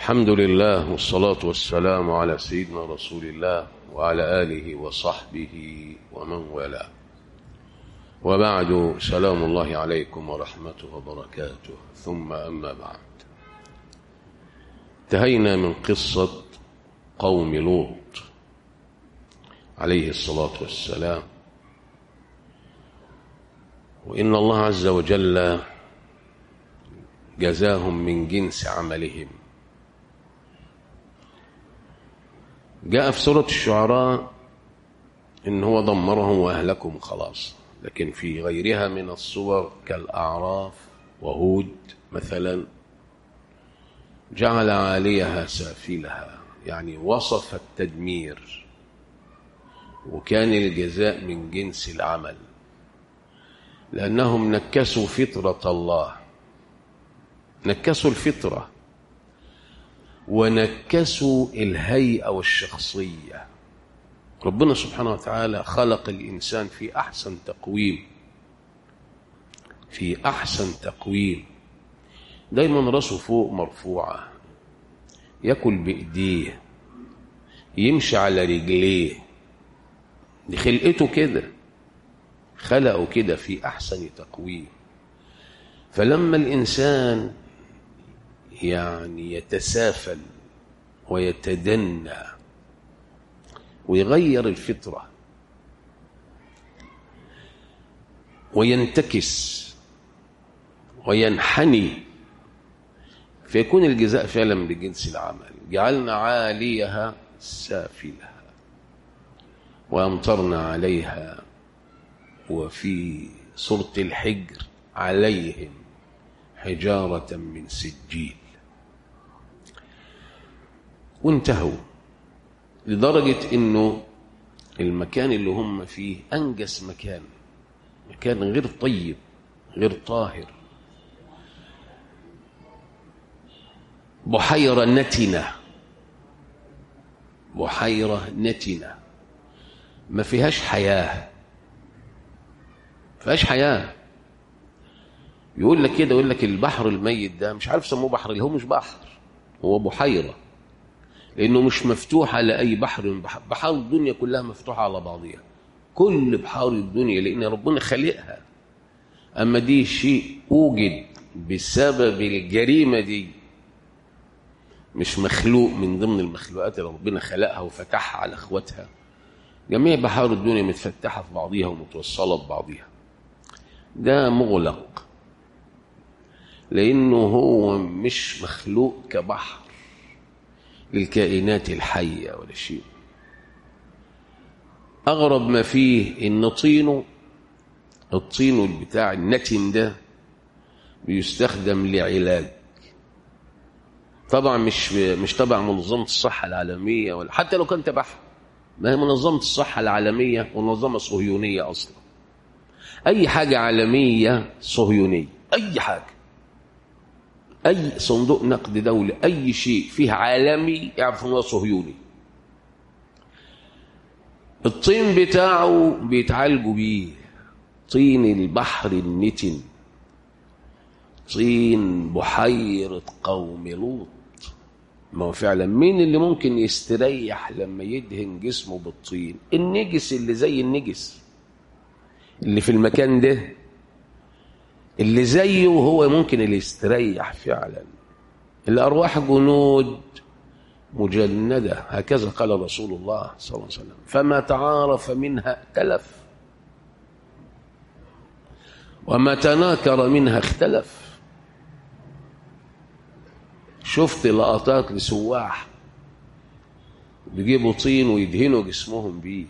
الحمد لله والصلاة والسلام على سيدنا رسول الله وعلى آله وصحبه ومن والاه وبعد سلام الله عليكم ورحمته وبركاته ثم أما بعد انتهينا من قصة قوم لوط عليه الصلاة والسلام وإن الله عز وجل جزاهم من جنس عملهم جاء في سورة الشعراء إن هو دمرهم وأهلكهم خلاص لكن في غيرها من الصور كالأعراف وهود مثلا جعل عاليها سافلها يعني وصف التدمير وكان الجزاء من جنس العمل لأنهم نكسوا فطرة الله نكسوا الفطرة ونكسوا الهيئة والشخصية ربنا سبحانه وتعالى خلق الإنسان في أحسن تقويم في أحسن تقويم دايما راسه فوق مرفوعة ياكل بإيديه يمشي على رجليه دي خلقته كده خلقه كده في أحسن تقويم فلما الإنسان يعني يتسافل ويتدنى ويغير الفطرة وينتكس وينحني فيكون الجزاء فعلا بجنس العمل جعلنا عاليها سافلها وأمطرنا عليها وفي سورة الحجر عليهم حجارة من سجيل وانتهوا لدرجة انه المكان اللي هم فيه انجس مكان مكان غير طيب غير طاهر بحيرة نتنة بحيرة نتنة ما فيهاش حياة فيهاش حياة يقول لك كده يقول لك البحر الميت ده مش عارف سموه بحر اللي هو مش بحر هو بحيرة لأنه مش مفتوح على أي بحر من بحر بحار الدنيا كلها مفتوحة على بعضها كل بحار الدنيا لأن ربنا خلقها أما دي شيء أوجد بسبب الجريمة دي مش مخلوق من ضمن المخلوقات اللي ربنا خلقها وفتحها على اخواتها جميع بحار الدنيا متفتحة في بعضها ومتوصلة ببعضها ده مغلق لأنه هو مش مخلوق كبحر للكائنات الحية ولا شيء أغرب ما فيه إن طينه الطين بتاع النتن ده بيستخدم لعلاج طبعا مش مش تبع منظمة الصحة العالمية ولا حتى لو كان تبعها ما هي منظمة الصحة العالمية منظمة صهيونية أصلا أي حاجة عالمية صهيونية أي حاجة أي صندوق نقد دولي أي شيء فيه عالمي يعرف أنه صهيوني الطين بتاعه بيتعالجوا بيه طين البحر النتن طين بحيرة قوم لوط ما هو فعلا مين اللي ممكن يستريح لما يدهن جسمه بالطين النجس اللي زي النجس اللي في المكان ده اللي زيه هو ممكن اللي يستريح فعلا الأرواح جنود مجندة هكذا قال رسول الله صلى الله عليه وسلم فما تعارف منها ائتلف وما تناكر منها اختلف شفت لقطات لسواح بيجيبوا طين ويدهنوا جسمهم بيه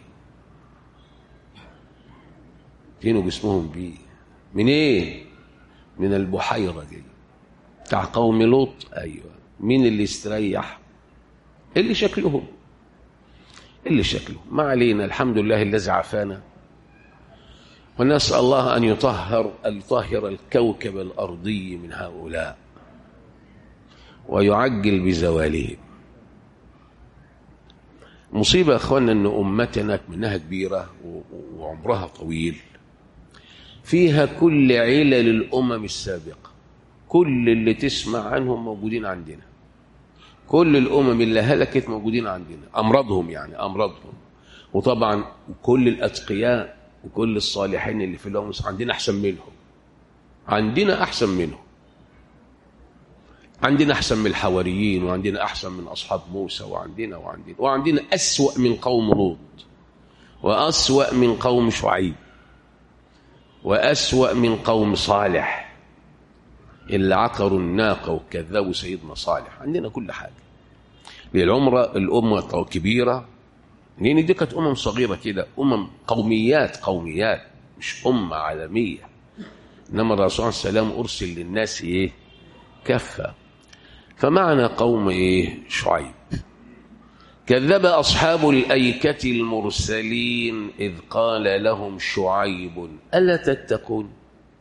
يدهنوا جسمهم بيه من ايه من البحيرة دي بتاع قوم لوط ايوه مين اللي استريح اللي شكلهم اللي شكله ما علينا الحمد لله الذي عافانا ونسأل الله أن يطهر يطهر الكوكب الأرضي من هؤلاء ويعجل بزوالهم مصيبة يا أخوانا أن أمتنا منها كبيرة وعمرها طويل فيها كل علل الأمم السابقة كل اللي تسمع عنهم موجودين عندنا كل الامم اللي هلكت موجودين عندنا امراضهم يعني امراضهم وطبعا كل الاتقياء وكل الصالحين اللي في الامم عندنا احسن منهم عندنا احسن منهم عندنا احسن من الحواريين وعندنا احسن من اصحاب موسى وعندنا وعندنا وعندنا اسوا من قوم لوط واسوا من قوم شعيب واسوا من قوم صالح اللي عقروا الناقه وكذبوا سيدنا صالح عندنا كل حاجه للعمره الامه كبيره لان دي كانت امم صغيره كده امم قوميات قوميات مش امه عالميه انما الرسول صلى الله عليه وسلم ارسل للناس ايه كافه فمعنى قوم ايه شعيب كذب اصحاب الايكه المرسلين اذ قال لهم شعيب الا تتقون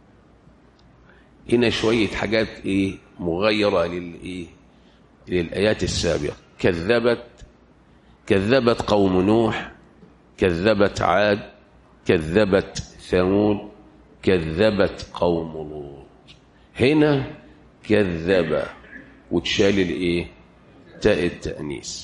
هنا شويه حاجات ايه مغيره للايه للايات السابقه كذبت كذبت قوم نوح كذبت عاد كذبت ثمود كذبت قوم لوط هنا كذب وتشال الايه تاء التانيث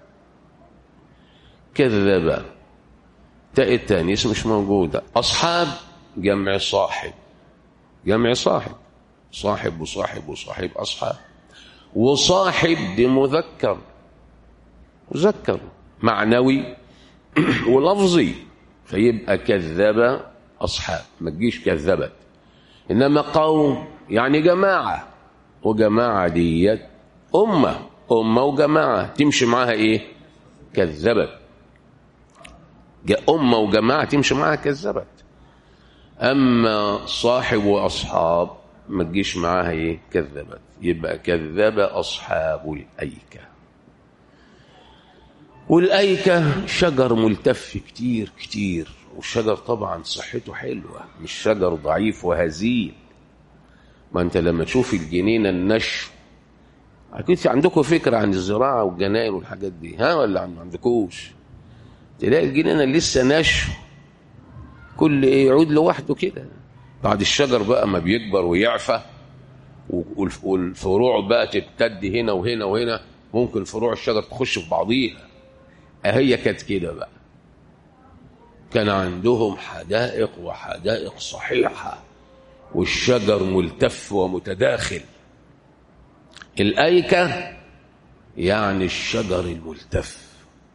كذب تاء التانيث مش موجوده اصحاب جمع صاحب جمع صاحب صاحب وصاحب وصاحب اصحاب وصاحب دي مذكر مذكر معنوي ولفظي فيبقى كذب اصحاب ما تجيش كذبت انما قوم يعني جماعه وجماعه ديت امه امه وجماعه تمشي معاها ايه كذبت امه وجماعه تمشي معاها كذبت اما صاحب واصحاب ما تجيش معاها ايه كذبت يبقى كذب اصحاب الايكه والايكه شجر ملتف كتير كتير والشجر طبعا صحته حلوه مش شجر ضعيف وهزيل ما انت لما تشوف الجنينه النشو اكيد في عندكم فكره عن الزراعه والجناين والحاجات دي ها ولا ما عندكوش تلاقي الجنينه لسه نشو كل ايه يعود لوحده كده بعد الشجر بقى ما بيكبر ويعفى والفروع بقى تبتد هنا وهنا وهنا ممكن فروع الشجر تخش في بعضيها هي كانت كده بقى كان عندهم حدائق وحدائق صحيحة والشجر ملتف ومتداخل الأيكة يعني الشجر الملتف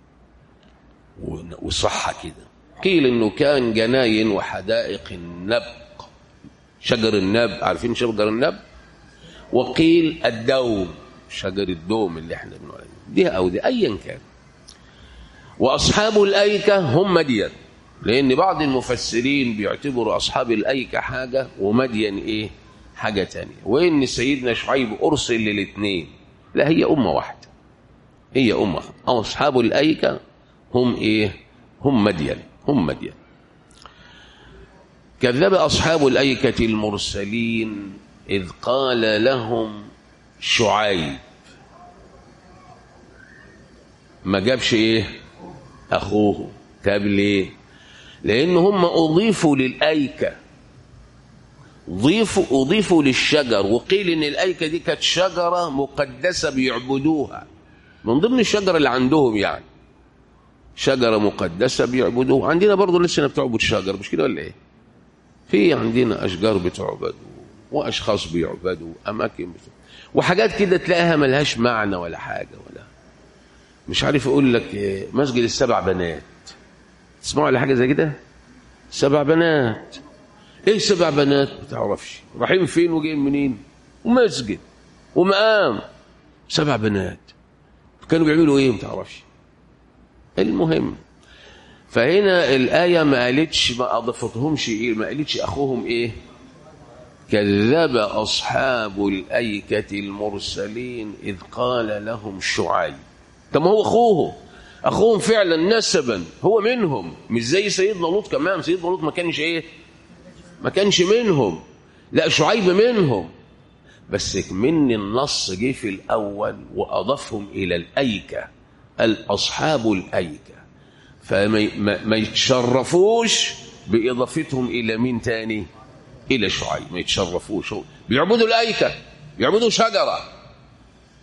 وصحة كده قيل انه كان جناين وحدائق النبق شجر النب عارفين شجر النب وقيل الدوم شجر الدوم اللي احنا بنقول دي او دي ايا كان واصحاب الايكه هم مدين لان بعض المفسرين بيعتبروا اصحاب الايكه حاجه ومدين ايه حاجه تانية وان سيدنا شعيب ارسل للاثنين لا هي امه واحده هي امه او اصحاب الايكه هم ايه هم مدين هم مدين كذب اصحاب الايكه المرسلين اذ قال لهم شعيب ما جابش ايه اخوه طب ليه لان هم اضيفوا للايكه ضيفوا اضيفوا للشجر وقيل ان الايكه دي كانت شجره مقدسه بيعبدوها من ضمن الشجر اللي عندهم يعني شجره مقدسه بيعبدوها عندنا برضه لسه بتعبد شجر مش كده ولا ايه في عندنا اشجار بتعبد واشخاص بيعبدوا اماكن بتعبد. وحاجات كده تلاقيها ملهاش معنى ولا حاجه ولا مش عارف اقول لك مسجد السبع بنات تسمعوا على حاجه زي كده سبع بنات ايه سبع بنات ما تعرفش رايحين فين وجايين منين ومسجد ومقام سبع بنات كانوا بيعملوا ايه ما تعرفش المهم فهنا الآية ما قالتش ما أضفتهمش إيه ما قالتش أخوهم إيه كذب أصحاب الأيكة المرسلين إذ قال لهم شعيب طب هو أخوه أخوهم فعلا نسبا هو منهم مش زي سيدنا لوط كمان سيدنا لوط ما كانش إيه ما كانش منهم لا شعيب منهم بس من النص جه في الأول وأضافهم إلى الأيكة الأصحاب الأيكة فما ما, ما يتشرفوش بإضافتهم إلى مين تاني إلى شعيب ما يتشرفوش بيعبدوا الأيكة بيعبدوا شجرة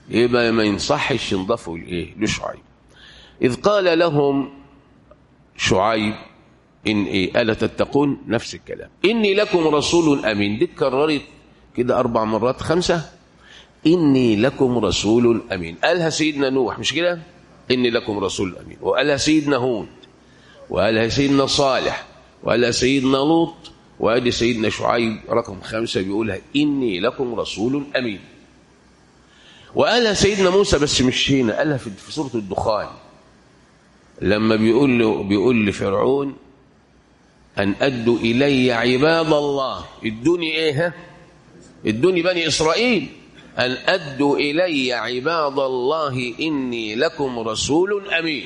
يبقى ما ينصحش ينضفوا لايه لشعيب اذ قال لهم شعيب ان ايه الا تتقون نفس الكلام اني لكم رسول امين دي اتكررت كده اربع مرات خمسه اني لكم رسول امين قالها سيدنا نوح مش كده اني لكم رسول امين وقالها سيدنا هود وقالها سيدنا صالح وقالها سيدنا لوط وادي سيدنا شعيب رقم خمسة بيقولها إني لكم رسول أمين وقالها سيدنا موسى بس مش هنا قالها في في سورة الدخان لما بيقول له بيقول لفرعون أن أدوا إلي عباد الله ادوني إيه ها ادوني بني إسرائيل أن أدوا إلي عباد الله إني لكم رسول أمين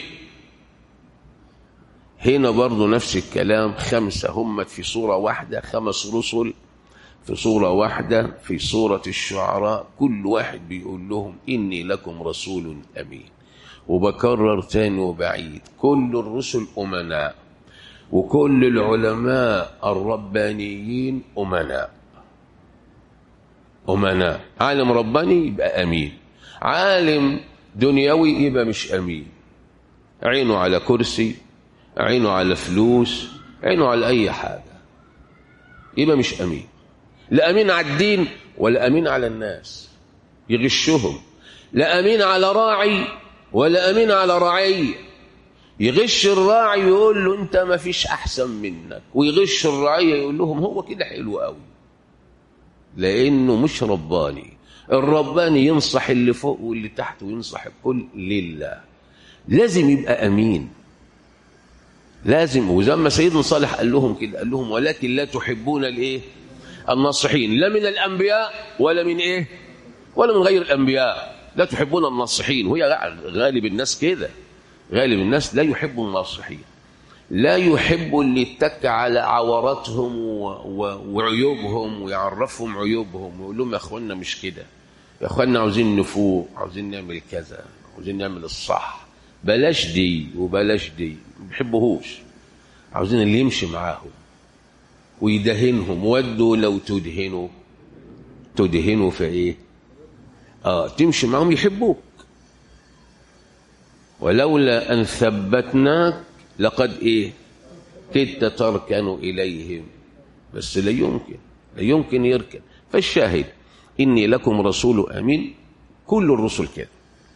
هنا برضو نفس الكلام خمسة هم في صورة واحدة خمس رسل في صورة واحدة في صورة الشعراء كل واحد بيقول لهم إني لكم رسول أمين وبكرر تاني وبعيد كل الرسل أمناء وكل العلماء الربانيين أمناء أمناء عالم رباني يبقى أمين عالم دنيوي يبقى مش أمين عينه على كرسي عينه على فلوس عينه على أي حاجة يبقى مش أمين لا أمين على الدين ولا أمين على الناس يغشهم لا أمين على راعي ولا أمين على رعية يغش الراعي يقول له أنت ما فيش أحسن منك ويغش الرعية يقول لهم هو كده حلو قوي لأنه مش رباني الرباني ينصح اللي فوق واللي تحت وينصح الكل لله لازم يبقى أمين لازم وزي ما سيدنا صالح قال لهم كده قال لهم ولكن لا تحبون الايه الناصحين لا من الانبياء ولا من ايه ولا من غير الانبياء لا تحبون الناصحين وهي غالب الناس كده غالب الناس لا يحب الناصحين لا يحب اللي يتك على عوراتهم و... و... وعيوبهم ويعرفهم عيوبهم ويقول لهم يا اخوانا مش كده يا اخوانا عاوزين نفوق عاوزين نعمل كذا عاوزين نعمل الصح بلاش دي وبلاش دي ما بيحبوهوش عاوزين اللي يمشي معاهم ويدهنهم ودوا لو تدهنوا تدهنوا في ايه اه تمشي معاهم يحبوك ولولا ان ثبتناك لقد ايه كدت تركن اليهم بس لا يمكن لا يمكن يركن فالشاهد اني لكم رسول امين كل الرسل كده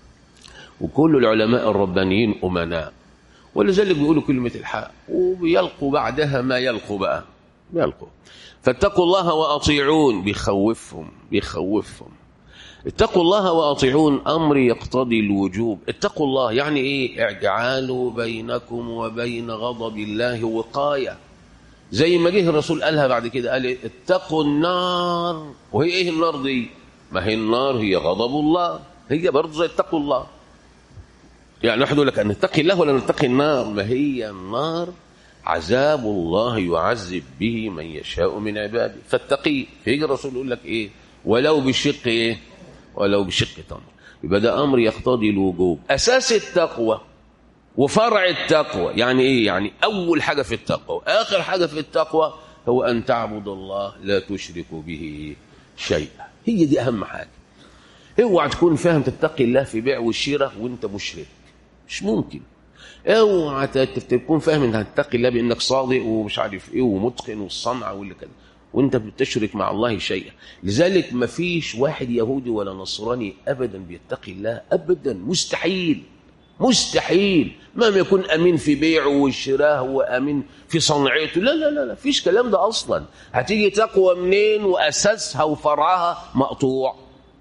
وكل العلماء الربانيين امناء ولذلك بيقولوا كلمة الحق وبيلقوا بعدها ما يلقوا بقى يلقوا فاتقوا الله وأطيعون بيخوفهم بيخوفهم اتقوا الله وأطيعون أمر يقتضي الوجوب اتقوا الله يعني إيه اجعلوا بينكم وبين غضب الله وقاية زي ما جه الرسول قالها بعد كده قال اتقوا النار وهي ايه النار دي ما هي النار هي غضب الله هي برضه زي اتقوا الله يعني واحد يقول لك ان نتقي الله ولا نتقي النار ما هي النار عذاب الله يعذب به من يشاء من عباده فاتقي فيجي الرسول يقول لك ايه ولو بشق ايه ولو بشق تمر يبقى ده امر يقتضي الوجوب اساس التقوى وفرع التقوى يعني ايه يعني اول حاجه في التقوى اخر حاجه في التقوى هو ان تعبد الله لا تشرك به شيئا هي دي اهم حاجه اوعى تكون فاهم تتقي الله في بيع والشراء وانت مشرك مش ممكن اوعى تكون فاهم انك هتتقي الله بانك صادق ومش عارف ايه ومتقن والصنعه واللي كده وانت بتشرك مع الله شيئا لذلك ما فيش واحد يهودي ولا نصراني ابدا بيتقي الله ابدا مستحيل مستحيل مهما يكون امين في بيعه وشراه وامين في صنعته لا لا لا لا فيش كلام ده اصلا هتيجي تقوى منين واساسها وفرعها مقطوع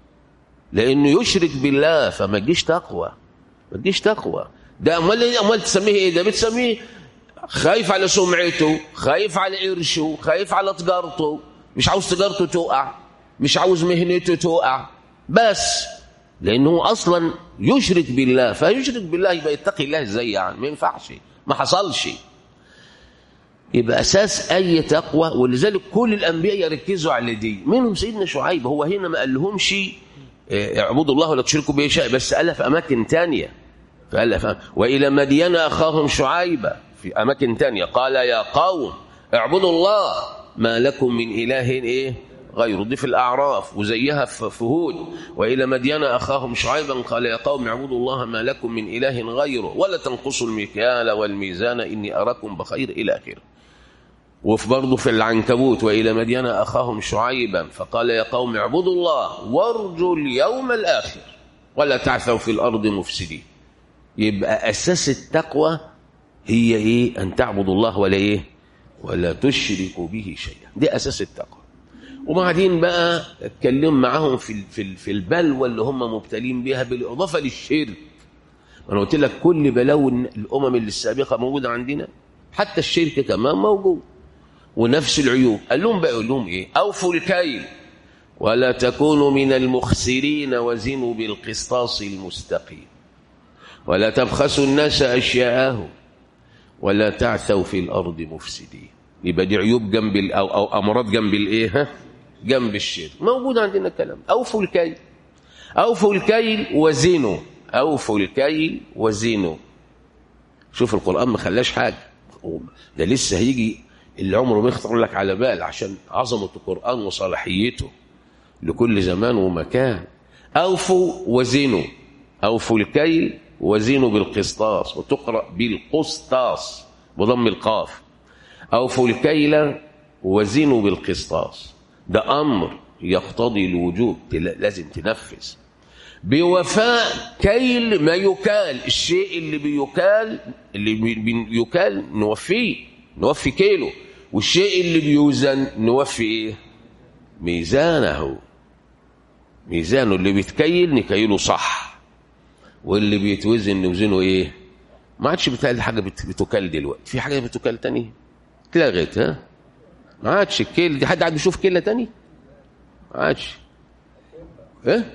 لانه يشرك بالله فما تجيش تقوى ما تجيش تقوى ده امال امال تسميه ايه ده بتسميه خايف على سمعته خايف على قرشه خايف على تجارته مش عاوز تجارته تقع مش عاوز مهنته تقع بس لانه اصلا يشرك بالله فيشرك بالله يبقى يتقي الله ازاي يعني ما ينفعش ما حصلش يبقى اساس اي تقوى ولذلك كل الانبياء يركزوا على دي منهم سيدنا شعيب هو هنا ما قال لهمش اعبدوا الله ولا تشركوا به شيء بس قالها في اماكن تانية فقال فهم. والى مدين اخاهم شعيبا في اماكن تانية قال يا قوم اعبدوا الله ما لكم من اله ايه غيره دي في الأعراف وزيها في هود وإلى مدين أخاهم شعيبا قال يا قوم اعبدوا الله ما لكم من إله غيره ولا تنقصوا المكيال والميزان إني أراكم بخير إلى آخره وفي برضه في العنكبوت وإلى مدين أخاهم شعيبا فقال يا قوم اعبدوا الله وارجوا اليوم الآخر ولا تعثوا في الأرض مفسدين يبقى أساس التقوى هي إيه أن تعبدوا الله ولا إيه ولا تشركوا به شيئا دي أساس التقوى وبعدين بقى اتكلم معاهم في في في البلوى اللي هم مبتلين بها بالإضافة للشرك أنا قلت لك كل بلاوي الأمم اللي السابقة موجودة عندنا حتى الشرك كمان موجود ونفس العيوب قال لهم بقى يقول لهم ايه اوفوا الكيل ولا تكونوا من المخسرين وزنوا بالقسطاس المستقيم ولا تبخسوا الناس اشياءهم ولا تعثوا في الارض مفسدين يبقى دي عيوب جنب او او امراض جنب الايه جنب الشرك موجود عندنا الكلام اوفوا الكيل اوفوا الكيل وزنوا اوفوا الكيل وزنوا شوف القران ما خلاش حاجه ده لسه هيجي اللي عمره ما يخطر لك على بال عشان عظمة القرآن وصلاحيته لكل زمان ومكان أوفوا وزنوا أوفوا الكيل وزنوا بالقسطاس وتقرأ بالقسطاس بضم القاف أوفوا الكيل وزنوا بالقسطاس ده أمر يقتضي الوجوب لازم تنفذ بوفاء كيل ما يكال الشيء اللي بيكال اللي بيكال نوفيه نوفي كيلو والشيء اللي بيوزن نوفي ايه ميزانه ميزانه اللي بيتكيل نكيله صح واللي بيتوزن نوزنه ايه ما عادش بتلاقي حاجه بتكال دلوقتي في حاجه بتكال تاني اتلغت ها ما عادش الكيل دي حد قاعد بيشوف كيله تاني ما عادش ايه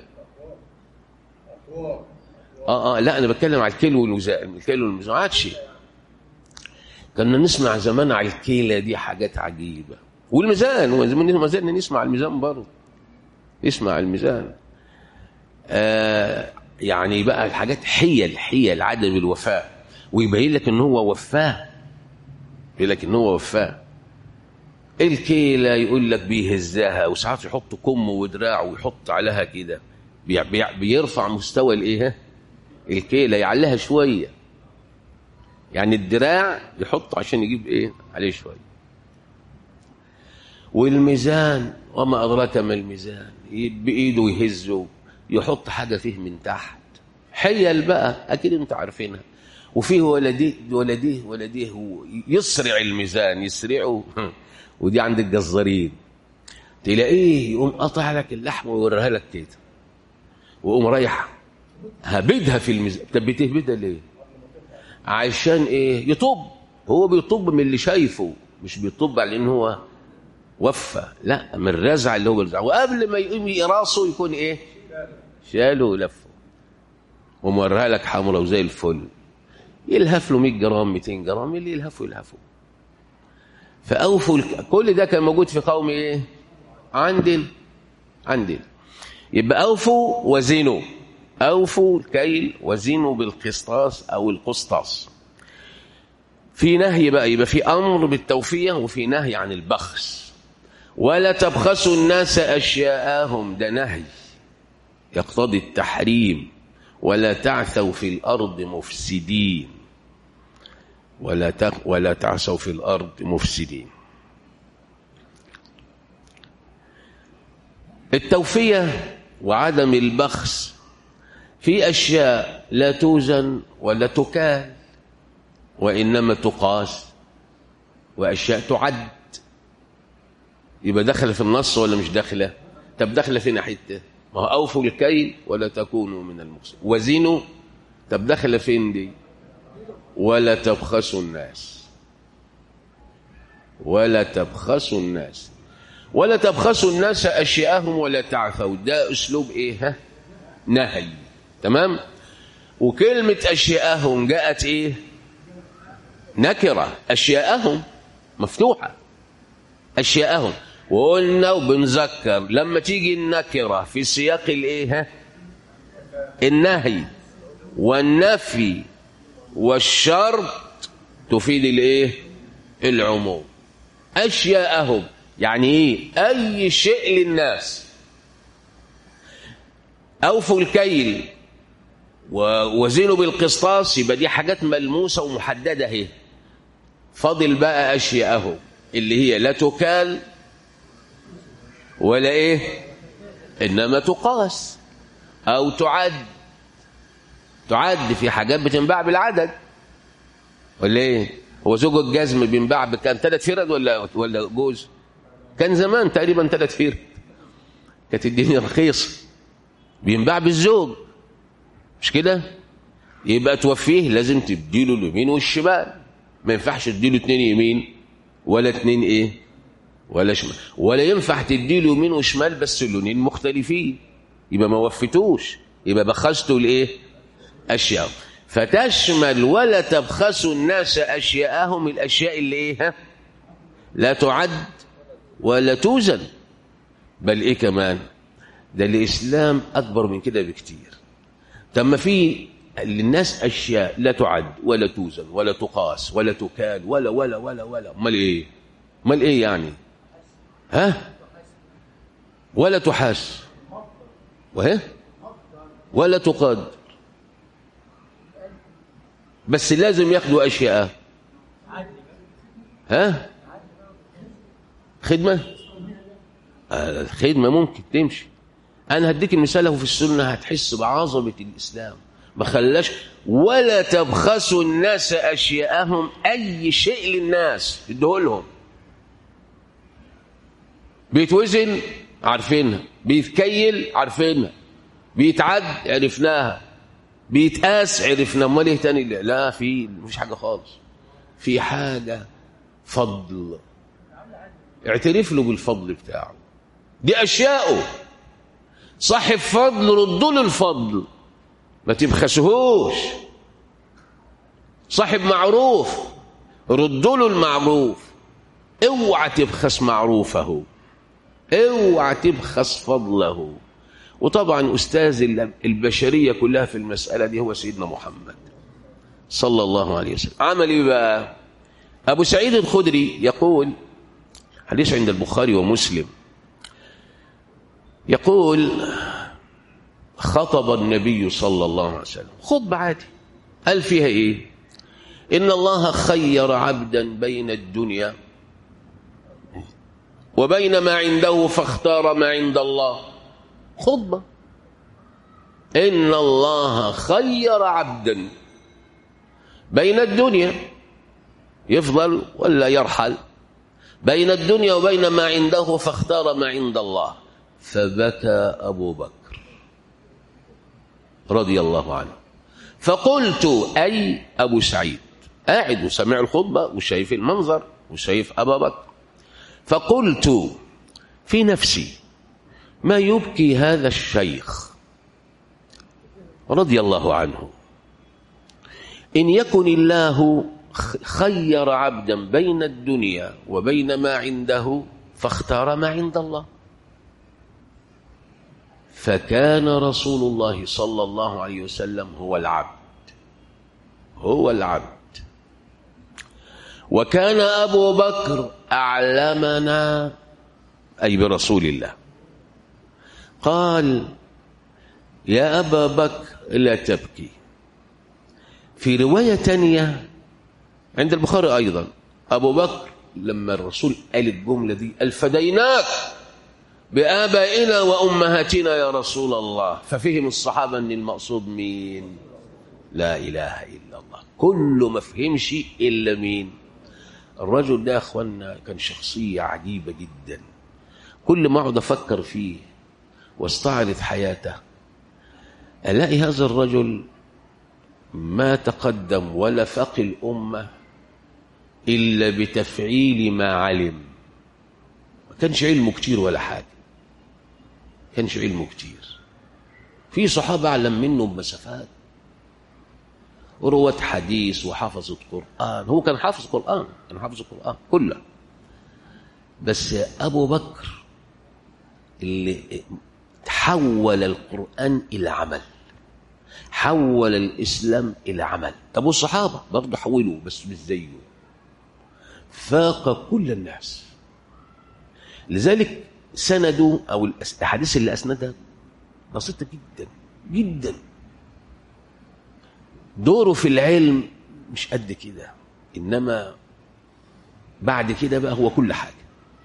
اه اه لا انا بتكلم على الكيلو والميزان الكيلو والميزان ما عادش كنا نسمع زمان على الكيلة دي حاجات عجيبة والميزان ما زلنا نسمع الميزان برضه يسمع الميزان آه يعني بقى الحاجات حيل حيل عدم الوفاء ويبين لك ان هو وفاه يقول لك ان هو وفاه الكيلة يقول لك بيهزها وساعات يحط كمه ودراعه ويحط عليها كده بي بي بيرفع مستوى الايه الكيلة يعليها شويه يعني الدراع يحط عشان يجيب ايه عليه شويه والميزان وما ادراك ما الميزان بايده يهزه يحط حاجه فيه من تحت حيل بقى اكيد انت عارفينها وفيه ولديه ولديه ولديه يسرع الميزان يسرعه ودي عند الجزارين تلاقيه يقوم قطع لك اللحمه ويوريها لك كده ويقوم رايح هبدها في الميزان طب بتهبدها ليه؟ عشان ايه يطب هو بيطب من اللي شايفه مش بيطب على ان هو وفى لا من الرزع اللي هو بيرزع وقبل ما يقوم راسه يكون ايه شاله ولفه وموريها لك حمرا وزي الفل يلهف له 100 جرام 200 جرام اللي يلهفه يلهفه فاوفوا كل ده كان موجود في قوم ايه عندنا عندنا يبقى اوفوا وزنوا أوفوا الكيل وزنوا بالقسطاس أو القسطاس في نهي بقى يبقى في أمر بالتوفية وفي نهي عن البخس ولا تبخسوا الناس أشياءهم ده نهي يقتضي التحريم ولا تعثوا في الأرض مفسدين ولا ولا تعثوا في الأرض مفسدين التوفية وعدم البخس في أشياء لا توزن ولا تكال وإنما تقاس وأشياء تعد يبقى داخله في النص ولا مش داخله طب داخله فين حته ما هو اوفوا الكيل ولا تكونوا من المخسرين وزنوا طب داخله فين دي ولا تبخسوا الناس ولا تبخسوا الناس ولا تبخسوا الناس اشياءهم ولا تعثوا ده اسلوب ايه ها نهي تمام وكلمه اشياءهم جاءت ايه نكره اشياءهم مفتوحه اشياءهم وقلنا وبنذكر لما تيجي النكره في سياق الايه النهي والنفي والشرط تفيد الايه العموم اشياءهم يعني ايه اي شيء للناس اوفوا الكيل ووزنوا بالقسطاس يبقى دي حاجات ملموسه ومحدده اهي فاضل بقى اشياءه اللي هي لا تكال ولا ايه انما تقاس او تعد تعد في حاجات بتنباع بالعدد ولا ايه هو زوج الجزم بينباع بكام ثلاث فرد ولا ولا جوز كان زمان تقريبا ثلاث فرد كانت الدنيا رخيصه بينباع بالزوج مش كده يبقى توفيه لازم تديله اليمين والشمال ما ينفعش تديله اتنين يمين ولا اتنين ايه ولا شمال ولا ينفع تديله يمين وشمال بس اللونين مختلفين يبقى ما وفتوش يبقى بخسته الايه اشياء فتشمل ولا تبخسوا الناس اشياءهم الاشياء اللي ايه ها؟ لا تعد ولا توزن بل ايه كمان ده الاسلام اكبر من كده بكتير تم في للناس اشياء لا تعد ولا توزن ولا تقاس ولا تكال ولا ولا ولا ولا امال ايه امال ايه يعني ها ولا تحاس وهي ولا تقاد بس لازم ياخدوا اشياء ها خدمه آه الخدمه ممكن تمشي انا هديك المثال اهو في السنه هتحس بعظمه الاسلام ما خلاش ولا تبخسوا الناس اشياءهم اي شيء للناس ادهولهم بيتوزن عارفينها بيتكيل عارفينها بيتعد عرفناها بيتقاس عرفنا امال ايه تاني لا في مفيش حاجه خالص في حاجه فضل اعترف له بالفضل بتاعه دي اشياءه صاحب فضل ردوا له الفضل ما تبخسهوش صاحب معروف ردوا له المعروف اوعى تبخس معروفه اوعى تبخس فضله وطبعا استاذ البشريه كلها في المساله دي هو سيدنا محمد صلى الله عليه وسلم عمل ايه بقى ابو سعيد الخدري يقول حديث عند البخاري ومسلم يقول خطب النبي صلى الله عليه وسلم خطبة عادي قال فيها ايه ان الله خير عبدا بين الدنيا وبين ما عنده فاختار ما عند الله خطبة إن الله خير عبدا بين الدنيا يفضل ولا يرحل بين الدنيا وبين ما عنده فاختار ما عند الله فبكى أبو بكر رضي الله عنه فقلت أي أبو سعيد قاعد وسمع الخطبة وشايف المنظر وشايف أبا بكر فقلت في نفسي ما يبكي هذا الشيخ رضي الله عنه إن يكن الله خير عبدا بين الدنيا وبين ما عنده فاختار ما عند الله فكان رسول الله صلى الله عليه وسلم هو العبد هو العبد وكان أبو بكر أعلمنا أي برسول الله قال يا أبا بكر لا تبكي في رواية تانية عند البخاري أيضا أبو بكر لما الرسول قال الجملة دي قال فديناك بآبائنا وأمهاتنا يا رسول الله ففهم الصحابة أن المقصود مين لا إله إلا الله كله ما فهمش إلا مين الرجل ده يا أخوانا كان شخصية عجيبة جدا كل ما أقعد أفكر فيه واستعرض حياته ألاقي هذا الرجل ما تقدم ولا فقي الأمة إلا بتفعيل ما علم ما كانش علمه كتير ولا حاجة كانش علمه كتير في صحابة أعلم منه بمسافات وروة حديث وحفظت قرآن هو كان حافظ قرآن كان حافظ القرآن كله بس أبو بكر اللي حول القرآن إلى عمل حول الإسلام إلى عمل طب والصحابة برضه حولوا بس مش زيه فاق كل الناس لذلك سندوا او الاحاديث اللي اسندها بسيطه جدا جدا دوره في العلم مش قد كده انما بعد كده بقى هو كل حاجه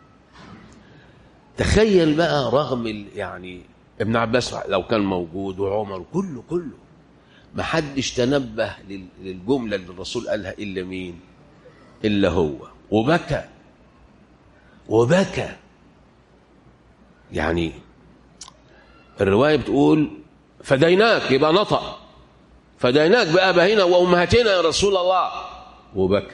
تخيل بقى رغم ال- يعني ابن عباس لو كان موجود وعمر كله كله ما حدش تنبه لل- للجمله اللي الرسول قالها الا مين الا هو وبكى وبكى يعني الروايه بتقول فديناك يبقى نطق فديناك بآبائنا وأمهاتنا يا رسول الله وبكى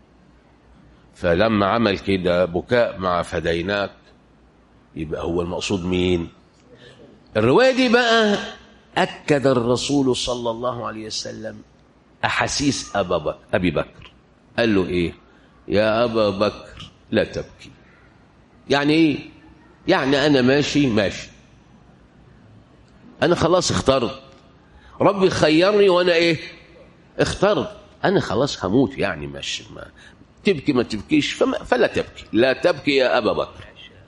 فلما عمل كده بكاء مع فديناك يبقى هو المقصود مين الرواية دي بقى أكد الرسول صلى الله عليه وسلم أحاسيس أبا بكر أبي بكر قال له إيه يا أبا بكر لا تبكي يعني إيه يعني أنا ماشي ماشي أنا خلاص اخترت ربي خيرني وانا ايه اخترت انا خلاص هموت يعني مش ما تبكي ما تبكيش فما فلا تبكي لا تبكي يا ابا بكر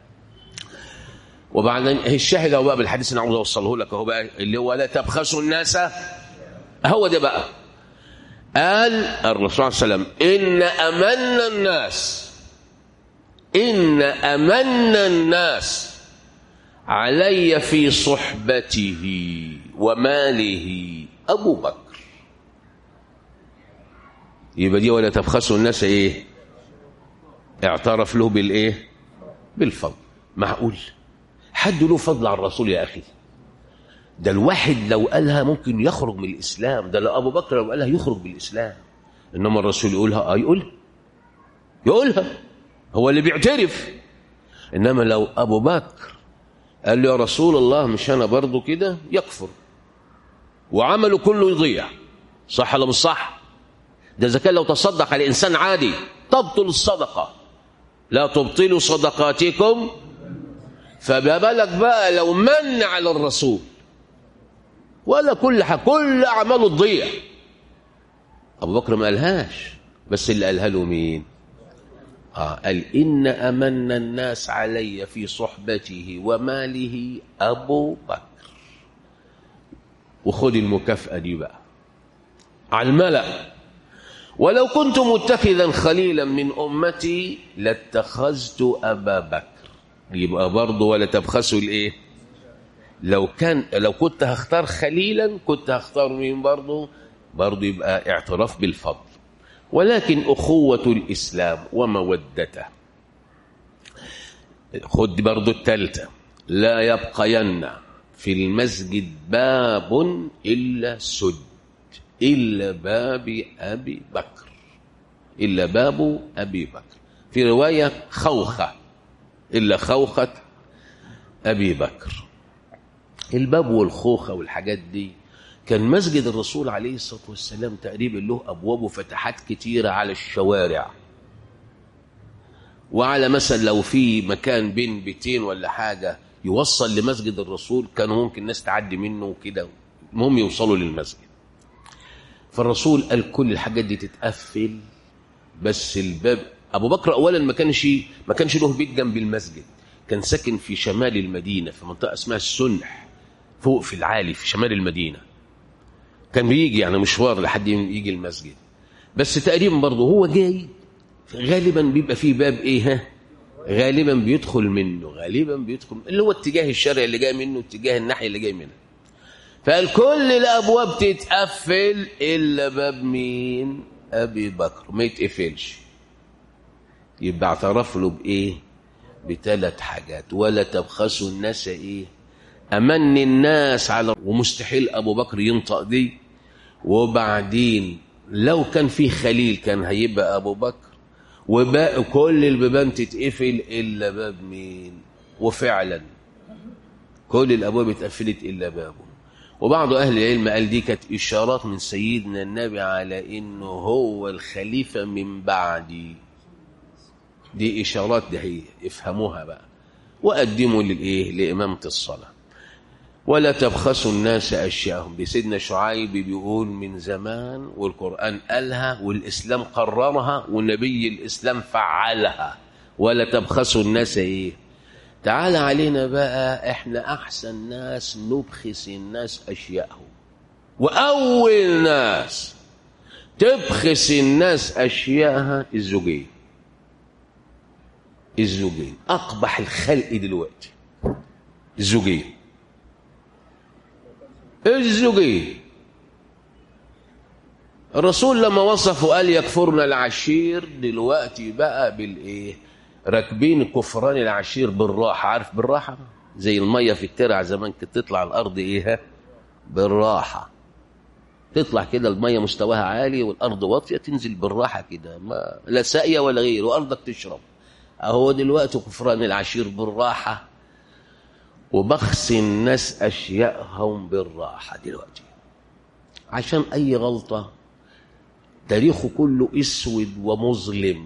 وبعدين الشاهد هو بقى بالحديث اللي عاوز اوصله لك هو بقى اللي هو لا تبخسوا الناس هو ده بقى قال الرسول صلى الله عليه وسلم ان امن الناس ان امن الناس علي في صحبته وماله أبو بكر يبقى دي ولا تبخسوا الناس إيه اعترف له بالإيه بالفضل معقول حد له فضل على الرسول يا أخي ده الواحد لو قالها ممكن يخرج من الإسلام ده لو أبو بكر لو قالها يخرج من الإسلام إنما الرسول يقولها آه يقولها يقولها هو اللي بيعترف إنما لو أبو بكر قال له يا رسول الله مش انا برضه كده يكفر وعمله كله يضيع صح ولا مش صح ده اذا كان لو تصدق على انسان عادي تبطل الصدقه لا تبطلوا صدقاتكم فما بالك بقى لو من على الرسول ولا كل حاجة كل اعماله تضيع ابو بكر ما قالهاش بس اللي قالها له مين آه قال إن أمن الناس علي في صحبته وماله أبو بكر وخد المكافأة دي بقى على الملأ ولو كنت متخذا خليلا من أمتي لاتخذت أبا بكر يبقى برضه ولا تبخسوا الإيه لو كان لو كنت هختار خليلا كنت هختار مين برضه برضه يبقى اعتراف بالفضل ولكن أخوة الإسلام ومودته خد برضو التالتة لا يبقين في المسجد باب إلا سد إلا باب أبي بكر إلا باب أبي بكر في رواية خوخة إلا خوخة أبي بكر الباب والخوخة والحاجات دي كان مسجد الرسول عليه الصلاة والسلام تقريبا له أبواب وفتحات كتيرة على الشوارع وعلى مثلا لو في مكان بين بيتين ولا حاجة يوصل لمسجد الرسول كانوا ممكن الناس تعدي منه كده المهم يوصلوا للمسجد فالرسول قال كل الحاجات دي تتقفل بس الباب ابو بكر اولا ما كانش ما كانش له بيت جنب المسجد كان ساكن في شمال المدينه في منطقه اسمها السنح فوق في العالي في شمال المدينه كان بيجي يعني مشوار لحد يجي المسجد بس تقريبا برضه هو جاي غالبا بيبقى فيه باب ايه ها غالبا بيدخل منه غالبا بيدخل اللي هو اتجاه الشارع اللي جاي منه اتجاه الناحيه اللي جاي منها فقال كل الابواب تتقفل الا باب مين ابي بكر ما يتقفلش يبقى اعترف له بايه بثلاث حاجات ولا تبخسوا الناس ايه امن الناس على ومستحيل ابو بكر ينطق دي وبعدين لو كان في خليل كان هيبقى ابو بكر وباقي كل البيبان تتقفل الا باب مين وفعلا كل الابواب اتقفلت الا بابه وبعض اهل العلم قال دي كانت اشارات من سيدنا النبي على انه هو الخليفه من بعدي دي اشارات ده هي افهموها بقى وقدموا للايه لامامه الصلاه ولا تبخسوا الناس اشياءهم دي سيدنا شعيب بيقول من زمان والقران قالها والاسلام قررها والنبي الاسلام فعلها ولا تبخسوا الناس ايه تعال علينا بقى احنا احسن ناس نبخس الناس اشيائهم واول ناس تبخس الناس اشيائها الزوجين الزوجين اقبح الخلق دلوقتي الزوجين الزوجين الرسول لما وصفه قال يكفرن العشير دلوقتي بقى بالايه راكبين كفران العشير بالراحه عارف بالراحه زي الميه في الترع زمان كانت تطلع الارض ايه بالراحه تطلع كده الميه مستواها عالي والارض واطيه تنزل بالراحه كده ما لا ساقيه ولا غير وارضك تشرب اهو دلوقتي كفران العشير بالراحه وبخس الناس اشيائهم بالراحه دلوقتي عشان اي غلطه تاريخه كله اسود ومظلم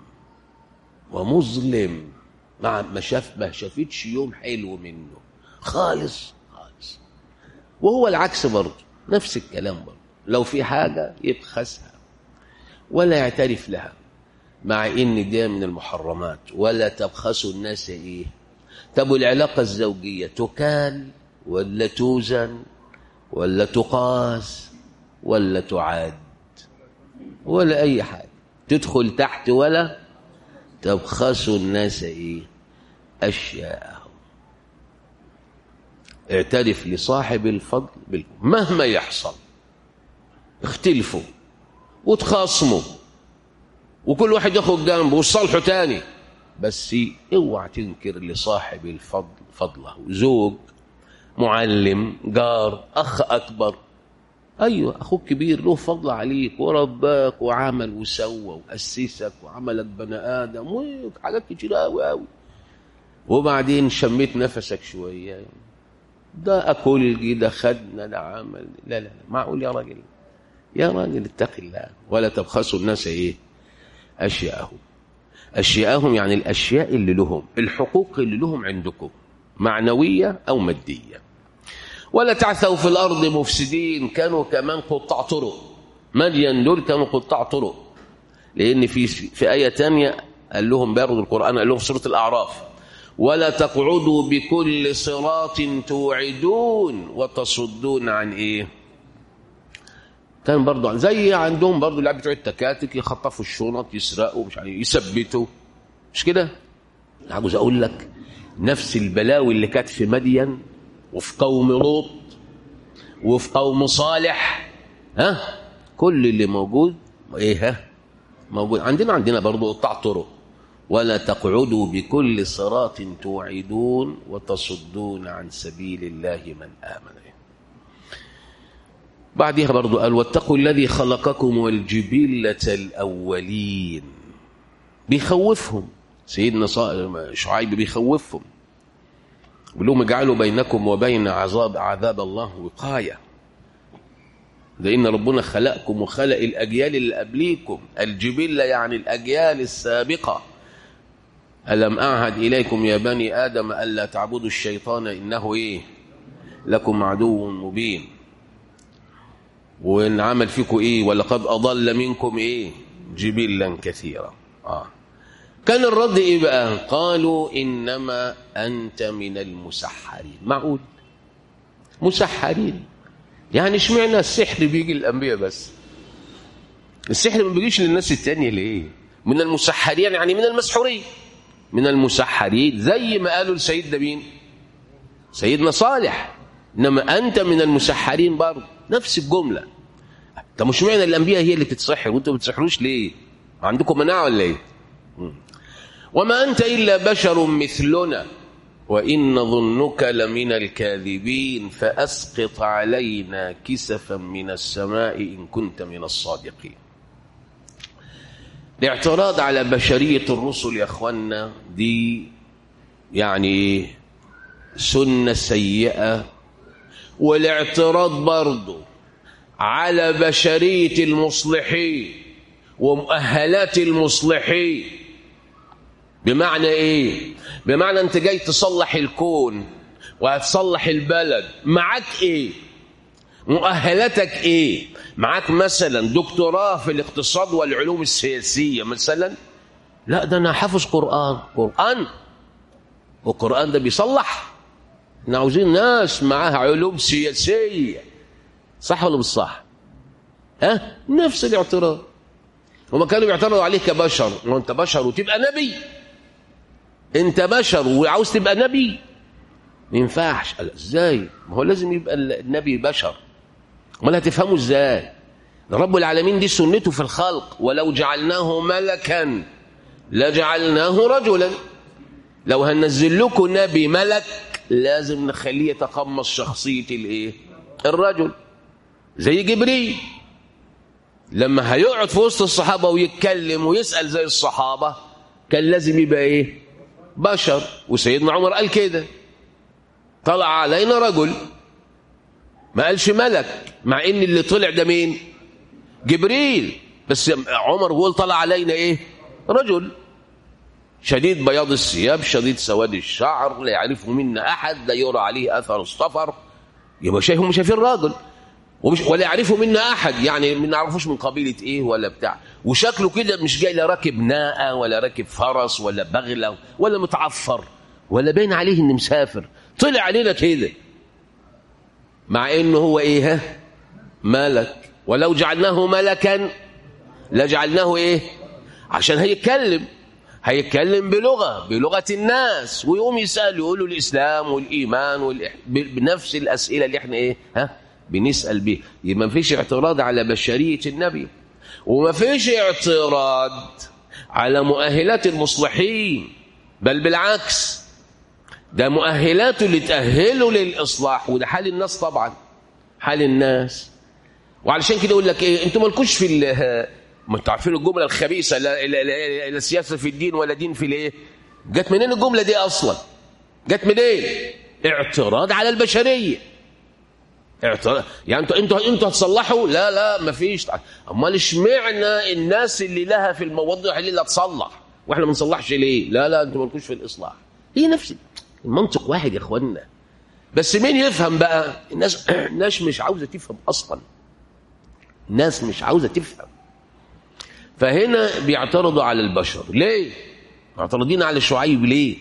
ومظلم مع ما شاف ما شافتش يوم حلو منه خالص خالص وهو العكس برضه نفس الكلام برضه لو في حاجه يبخسها ولا يعترف لها مع ان دي من المحرمات ولا تبخسوا الناس ايه طب العلاقه الزوجيه تكال ولا توزن ولا تقاس ولا تعاد ولا اي حاجه تدخل تحت ولا تبخسوا الناس ايه اشياءهم اعترف لصاحب الفضل بالكم مهما يحصل اختلفوا وتخاصموا وكل واحد ياخد جنبه وصالحه تاني بس اوعى تنكر لصاحب الفضل فضله زوج معلم جار اخ اكبر ايوه اخوك كبير له فضل عليك ورباك وعمل وسوى واسسك وعملك بني ادم وحاجات كتير قوي قوي وبعدين شميت نفسك شويه ده اكل ده خدنا ده عمل لا لا لا معقول يا راجل يا راجل اتق الله ولا تبخسوا الناس ايه اشياءهم اشياءهم يعني الاشياء اللي لهم الحقوق اللي لهم عندكم معنويه او ماديه ولا تعثوا في الارض مفسدين كانوا كمان قطاع طرق مدين دول كانوا قطاع طرق لان في في ايه تانية قال لهم برضه القران قال لهم في سوره الاعراف ولا تقعدوا بكل صراط توعدون وتصدون عن ايه كان برضه زي عندهم برضه اللي بتوع التكاتك يخطفوا الشنط يسرقوا مش عارف يثبتوا مش كده عاوز اقول لك نفس البلاوي اللي كانت في مدين وفي قوم لوط وفي قوم صالح ها كل اللي موجود ايه ها موجود عندنا عندنا برضه قطاع طرق ولا تقعدوا بكل صراط توعدون وتصدون عن سبيل الله من آمن بعدها برضو قال واتقوا الذي خلقكم والجبلة الأولين بيخوفهم سيدنا شعيب بيخوفهم بيقول لهم اجعلوا بينكم وبين عذاب عذاب الله وقاية لأن ربنا خلقكم وخلق الأجيال اللي قبليكم الجبلة يعني الأجيال السابقة ألم أعهد إليكم يا بني آدم ألا تعبدوا الشيطان إنه إيه لكم عدو مبين وإن عمل فيكم إيه ولقد أضل منكم إيه جبلا كثيرا آه. كان الرد إيه بقى قالوا إنما أنت من المسحرين معقول مسحرين يعني اشمعنى السحر بيجي للأنبياء بس السحر ما بيجيش للناس التانية ليه من المسحرين يعني من المسحورين من المسحرين زي ما قالوا لسيدنا مين سيدنا صالح انما انت من المسحرين برضه نفس الجمله طب مش معنى الانبياء هي اللي بتتسحر وانتوا ما بتسحروش ليه عندكم مناعه ولا ايه وما انت الا بشر مثلنا وان نظنك لمن الكاذبين فاسقط علينا كسفا من السماء ان كنت من الصادقين الاعتراض على بشرية الرسل يا اخوانا دي يعني سنة سيئة والاعتراض برضه على بشرية المصلحين ومؤهلات المصلحين بمعنى ايه بمعنى انت جاي تصلح الكون وهتصلح البلد معاك ايه مؤهلاتك ايه معاك مثلا دكتوراه في الاقتصاد والعلوم السياسية مثلا لا ده انا حافظ قرآن قرآن والقرآن ده بيصلح احنا عاوزين ناس معاها علوم سياسية صح ولا مش صح ها نفس الاعتراض هما كانوا بيعترضوا عليه كبشر لو انت بشر وتبقى نبي انت بشر وعاوز تبقى نبي ما ينفعش قال ازاي ما هو لازم يبقى النبي بشر امال هتفهموا ازاي رب العالمين دي سنته في الخلق ولو جعلناه ملكا لجعلناه رجلا لو هننزل لكم نبي ملك لازم نخليه يتقمص شخصية الايه الرجل زي جبريل لما هيقعد في وسط الصحابة ويتكلم ويسأل زي الصحابة كان لازم يبقى ايه بشر وسيدنا عمر قال كده طلع علينا رجل ما قالش ملك مع ان اللي طلع ده مين جبريل بس عمر بيقول طلع علينا ايه رجل شديد بياض الثياب شديد سواد الشعر لا يعرفه منا احد لا يرى عليه اثر السفر يبقى شايفهم شايفين راجل ومش ولا يعرفه منا احد يعني ما نعرفوش من قبيله ايه ولا بتاع وشكله كده مش جاي لا راكب ناقه ولا راكب فرس ولا بغله ولا متعفر ولا باين عليه انه مسافر طلع علينا كده مع انه هو ايه ها ملك ولو جعلناه ملكا لجعلناه ايه عشان هيتكلم هيتكلم بلغه بلغه الناس ويقوم يسال يقولوا الاسلام والايمان والإح... بنفس الاسئله اللي احنا ايه ها بنسال بيه يبقى ما فيش اعتراض على بشريه النبي وما فيش اعتراض على مؤهلات المصلحين بل بالعكس ده مؤهلاته اللي تأهله للإصلاح وده حال الناس طبعا حال الناس وعلشان كده يقول لك ايه انتوا مالكوش في ما انتوا عارفين الجمله الخبيثه لا, لا, لا, لا سياسه في الدين ولا دين في الايه جت منين الجمله دي اصلا جت منين اعتراض على البشريه اعتراض يعني انتوا انتوا انتوا هتصلحوا لا لا ما فيش امال اشمعنى الناس اللي لها في المواضيع اللي لا تصلح واحنا ما نصلحش ليه لا لا انتوا مالكوش في الاصلاح هي نفس المنطق واحد يا اخوانا بس مين يفهم بقى الناس الناس مش عاوزه تفهم اصلا الناس مش عاوزه تفهم فهنا بيعترضوا على البشر ليه معترضين على شعيب ليه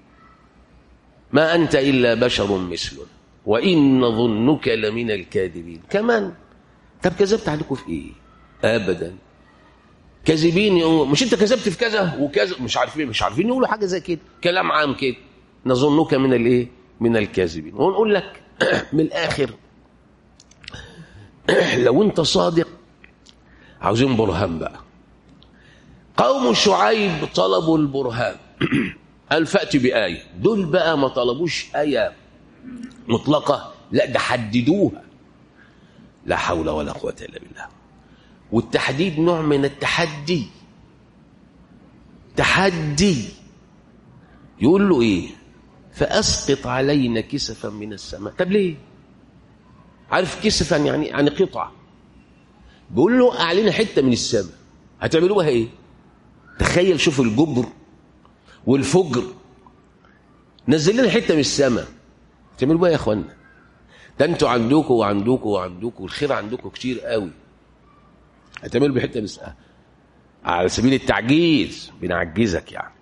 ما انت الا بشر مثلنا وان نظنك لمن الكاذبين كمان طب كذبت عليكم في ايه ابدا كاذبين مش انت كذبت في كذا وكذا مش عارفين مش عارفين يقولوا حاجه زي كده كلام عام كده نظنك من الايه من الكاذبين ونقول لك من الاخر لو انت صادق عاوزين برهان بقى قوم شعيب طلبوا البرهان قال فأتي بآية دول بقى ما طلبوش آية مطلقة لا ده حددوها لا حول ولا قوة إلا بالله والتحديد نوع من التحدي تحدي يقول له ايه فاسقط علينا كسفا من السماء طب ليه عارف كسفا يعني يعني قطعه بيقول له اعلنا حته من السماء هتعملوا بها ايه تخيل شوف الجبر والفجر نزل لنا حته من السماء تعملوا بها يا اخوانا ده انتوا عندكم وعندكم وعندكم الخير عندكم كتير قوي هتعملوا بحته من السماء على سبيل التعجيز بنعجزك يعني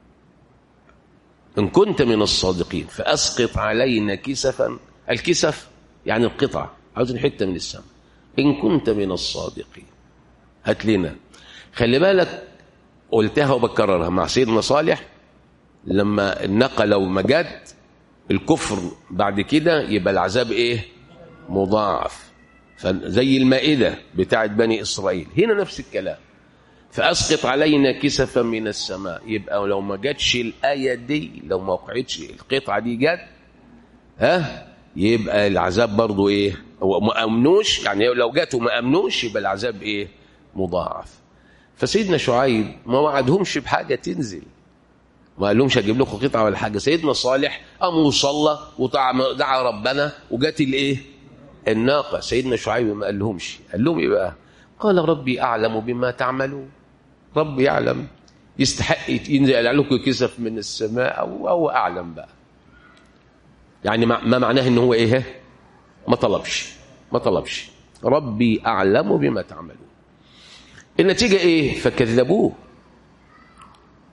إن كنت من الصادقين فأسقط علينا كسفا الكسف يعني القطع عاوزين حتة من السماء إن كنت من الصادقين هات لنا خلي بالك قلتها وبكررها مع سيدنا صالح لما الناقة لو ما جت الكفر بعد كده يبقى العذاب ايه مضاعف زي المائدة بتاعت بني إسرائيل هنا نفس الكلام فأسقط علينا كسفا من السماء يبقى لو ما جاتش الآية دي لو ما وقعتش القطعة دي جت ها يبقى العذاب برضو ايه هو ما امنوش يعني لو جات وما امنوش يبقى العذاب ايه مضاعف فسيدنا شعيب ما وعدهمش بحاجة تنزل ما قال لهمش هجيب لكم قطعة ولا حاجة سيدنا صالح قام وصلى ودعا ربنا وجات الايه الناقة سيدنا شعيب ما قال لهمش قال لهم ايه بقى قال ربي أعلم بما تعملون ربي يعلم يستحق ينزل لكم كسف من السماء أو هو أعلم بقى يعني ما معناه ان هو ايه ما طلبش ما طلبش ربي أعلم بما تعملون النتيجة ايه فكذبوه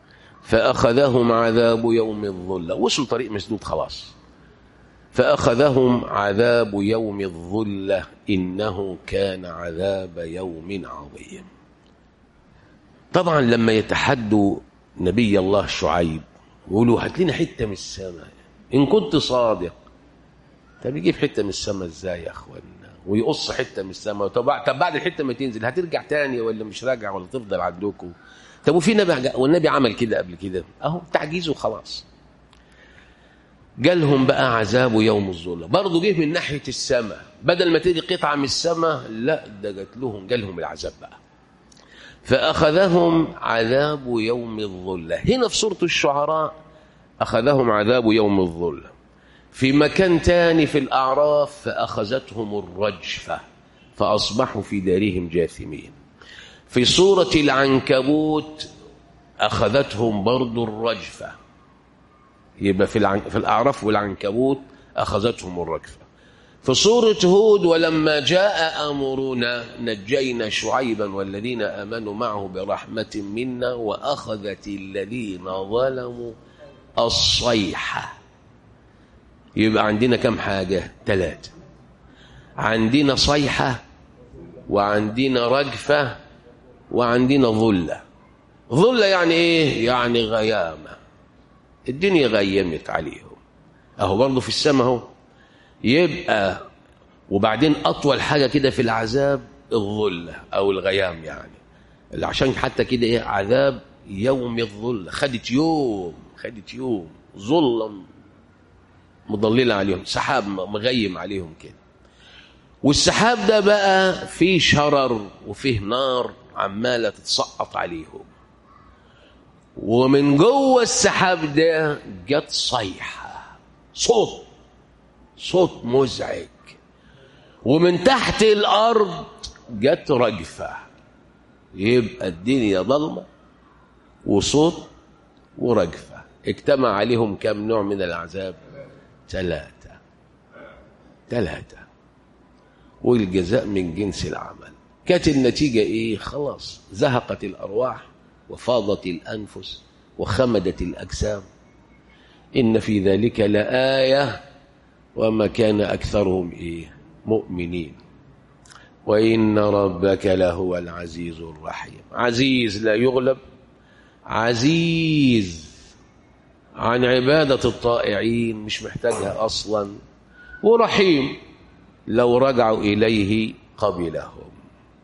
فأخذهم عذاب يوم الظلة وصلوا طريق مسدود خلاص فأخذهم عذاب يوم الظلة إنه كان عذاب يوم عظيم طبعا لما يتحدوا نبي الله شعيب يقولوا هات لنا حتة من السماء إن كنت صادق طب يجيب حتة من السماء إزاي يا أخوانا ويقص حتة من السماء طب طب بعد الحتة ما تنزل هترجع تاني ولا مش راجع ولا تفضل عندكم طب وفي نبي والنبي عمل كده قبل كده اهو تعجيز وخلاص جالهم بقى عذاب يوم الظلة برضه جه من ناحية السماء بدل ما تيجي قطعة من السماء لا ده جات لهم جالهم العذاب بقى فأخذهم عذاب يوم الظلة هنا في سورة الشعراء أخذهم عذاب يوم الظلة في مكان تاني في الأعراف فأخذتهم الرجفة فأصبحوا في دارهم جاثمين في سورة العنكبوت أخذتهم برضو الرجفة يبقى في, العن... في الأعراف والعنكبوت أخذتهم الرجفة في سورة هود ولما جاء أمرنا نجينا شعيبا والذين آمنوا معه برحمة منا وأخذت الذين ظلموا الصيحة يبقى عندنا كم حاجة ثلاثة عندنا صيحة وعندنا رجفة وعندنا ظلة ظلة يعني ايه يعني غيامة الدنيا غيمت عليهم اهو برضه في السماء اهو يبقى وبعدين اطول حاجة كده في العذاب الظلة او الغيام يعني عشان حتى كده ايه عذاب يوم الظلة خدت يوم خدت يوم ظلة مضللة عليهم سحاب مغيم عليهم كده والسحاب ده بقى فيه شرر وفيه نار عمالة تتسقط عليهم ومن جوه السحاب ده جت صيحة صوت صوت مزعج ومن تحت الأرض جت رجفة يبقى الدنيا ضلمة وصوت ورجفة اجتمع عليهم كم نوع من العذاب ثلاثة ثلاثة والجزاء من جنس العمل كانت النتيجة إيه خلاص زهقت الأرواح وفاضت الأنفس وخمدت الأجسام إن في ذلك لآية وما كان أكثرهم إيه مؤمنين وإن ربك لهو العزيز الرحيم عزيز لا يغلب عزيز عن عبادة الطائعين مش محتاجها أصلا ورحيم لو رجعوا إليه قبلهم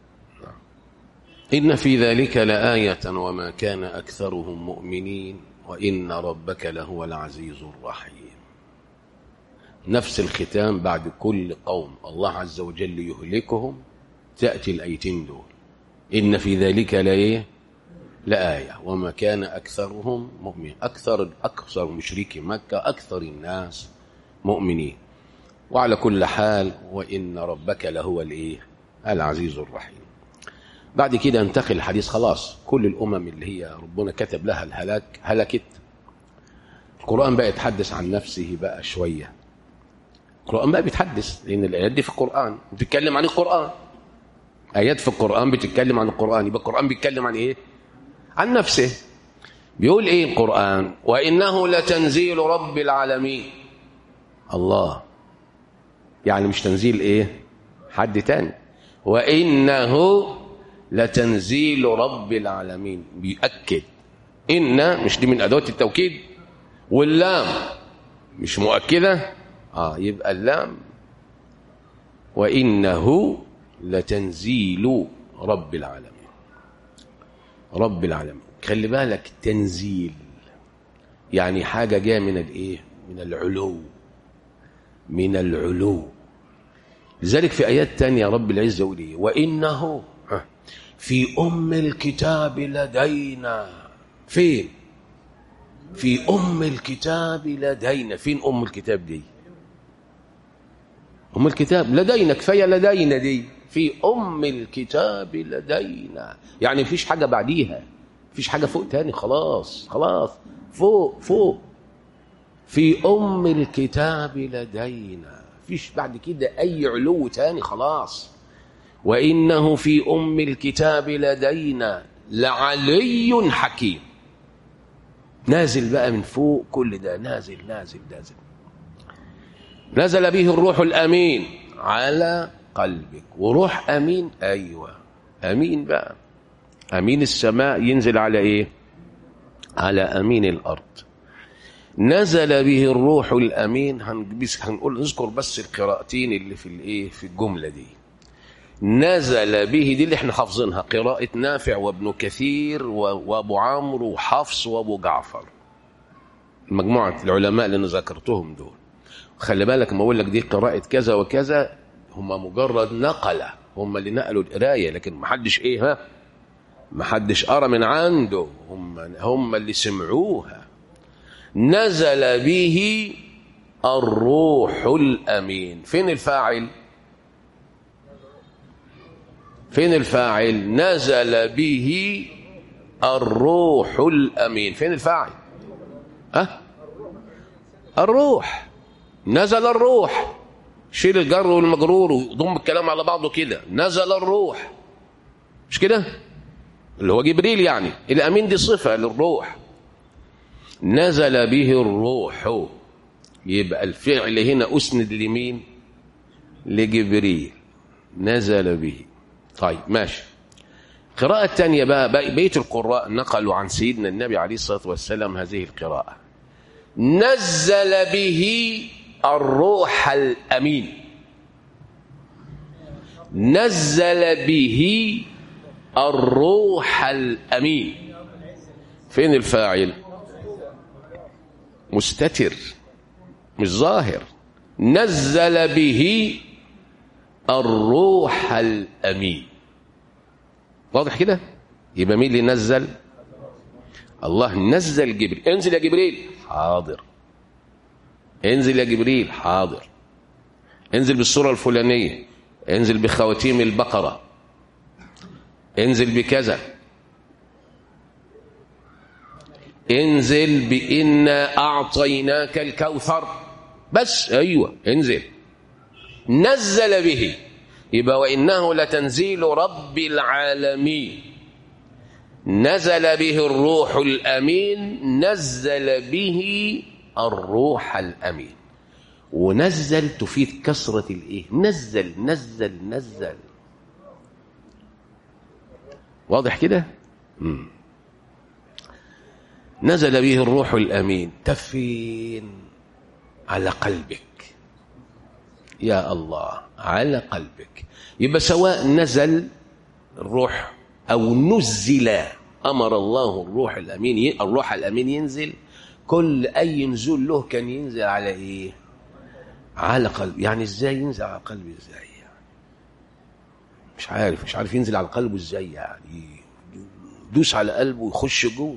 إن في ذلك لآية وما كان أكثرهم مؤمنين وإن ربك لهو العزيز الرحيم نفس الختام بعد كل قوم الله عز وجل يهلكهم تأتي الأيتين دول إن في ذلك لإيه لآية وما كان أكثرهم مؤمنين أكثر أكثر مشركي مكة أكثر الناس مؤمنين وعلى كل حال وإن ربك لهو الإيه العزيز الرحيم بعد كده انتقل الحديث خلاص كل الأمم اللي هي ربنا كتب لها الهلاك هلكت القرآن بقى يتحدث عن نفسه بقى شوية القرآن بقى بيتحدث لأن الآيات دي في القرآن بتتكلم عن القرآن آيات في القرآن بتتكلم عن القرآن يبقى القرآن بيتكلم عن إيه؟ عن نفسه بيقول إيه القرآن وإنه لتنزيل رب العالمين الله يعني مش تنزيل إيه؟ حد تاني وإنه لتنزيل رب العالمين بيأكد إن مش دي من أدوات التوكيد واللام مش مؤكدة آه يبقى اللام وإنه لتنزيل رب العالمين رب العالمين خلي بالك تنزيل يعني حاجة جاية من الإيه من العلو من العلو لذلك في آيات تانية رب العزة يقول إيه وإنه في أم الكتاب لدينا فين في أم الكتاب لدينا فين أم الكتاب دي أم الكتاب لدينا كفاية لدينا دي في أم الكتاب لدينا يعني مفيش حاجة بعديها مفيش حاجة فوق تاني خلاص خلاص فوق فوق في أم الكتاب لدينا مفيش بعد كده أي علو تاني خلاص وإنه في أم الكتاب لدينا لعلي حكيم نازل بقى من فوق كل ده نازل نازل نازل نزل به الروح الأمين على قلبك وروح أمين أيوة أمين بقى أمين السماء ينزل على إيه على أمين الأرض نزل به الروح الأمين هنبس هنقول نذكر بس القراءتين اللي في الإيه في الجملة دي نزل به دي اللي احنا حافظينها قراءة نافع وابن كثير وابو عمرو وحفص وابو جعفر مجموعة العلماء اللي انا ذكرتهم دول خلي بالك ما اقول لك دي قراءة كذا وكذا هم مجرد نقلة هم اللي نقلوا القراية لكن ما حدش ايه ها ما حدش قرا من عنده هم هم اللي سمعوها نزل به الروح الامين فين الفاعل فين الفاعل نزل به الروح الامين فين الفاعل أه؟ الروح نزل الروح شيل الجر والمجرور وضم الكلام على بعضه كده نزل الروح مش كده اللي هو جبريل يعني الامين دي صفه للروح نزل به الروح يبقى الفعل هنا اسند لمين لجبريل نزل به طيب ماشي القراءة الثانية بقى بقية القراء نقلوا عن سيدنا النبي عليه الصلاة والسلام هذه القراءة نزل به الروح الأمين نزل به الروح الأمين فين الفاعل مستتر مش ظاهر نزل به الروح الأمين واضح كده يبقى مين اللي نزل الله نزل جبريل انزل يا جبريل حاضر انزل يا جبريل حاضر انزل بالصورة الفلانية انزل بخواتيم البقرة انزل بكذا انزل بإنا أعطيناك الكوثر بس أيوة انزل نزل به يبقى وإنه لتنزيل رب العالمين نزل به الروح الأمين نزل به الروح الأمين ونزل تفيد كسرة الإيه نزل نزل نزل واضح كده مم. نزل به الروح الأمين تفين على قلبك يا الله على قلبك يبقى سواء نزل الروح أو نزل أمر الله الروح الأمين الروح الأمين ينزل كل أي نزول له كان ينزل على إيه على قلب يعني إزاي ينزل على قلبي إزاي يعني مش عارف مش عارف ينزل على قلبه إزاي يعني دوس على قلبه ويخش جوه